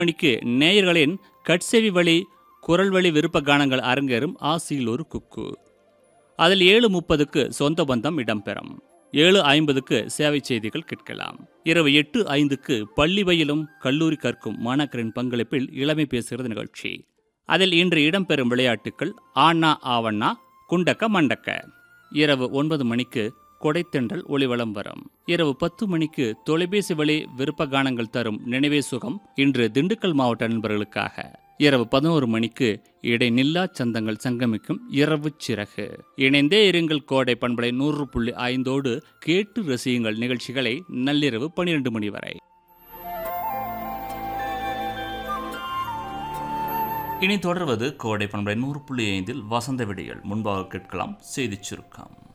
மணிக்கு நேயர்களின் கட்செவி வழி குரல் வழி விருப்ப கானங்கள் அரங்கேறும் ஆசியில் ஒரு குக்கு அதில் ஏழு முப்பதுக்கு சொந்த பந்தம் இடம்பெறும் ஏழு ஐம்பதுக்கு சேவை செய்திகள் கேட்கலாம் இரவு எட்டு ஐந்துக்கு பள்ளி வயிலும் கல்லூரி கற்கும் மாணாக்கரின் பங்களிப்பில் இளமை பேசுகிறது நிகழ்ச்சி அதில் இன்று இடம்பெறும் விளையாட்டுக்கள் ஆனா ஆவண்ணா குண்டக்க மண்டக்க இரவு ஒன்பது மணிக்கு கொடைத்தென்றல் ஒளிவளம் வரும் இரவு பத்து மணிக்கு தொலைபேசி வழி விருப்ப கானங்கள் தரும் நினைவே சுகம் இன்று திண்டுக்கல் மாவட்ட நண்பர்களுக்காக இரவு பதினோரு மணிக்கு இடைநில்லா சந்தங்கள் சங்கமிக்கும் இரவு சிறகு இணைந்தே இருங்கள் கோடை பண்பலை நூறு புள்ளி ஐந்தோடு கேட்டு ரசியுங்கள் நிகழ்ச்சிகளை நள்ளிரவு பனிரெண்டு மணி வரை இனி தொடர்வது கோடை பண்பலை நூறு புள்ளி ஐந்தில் வசந்த விடியல் முன்பாக கேட்கலாம் செய்திச் சுருக்கம்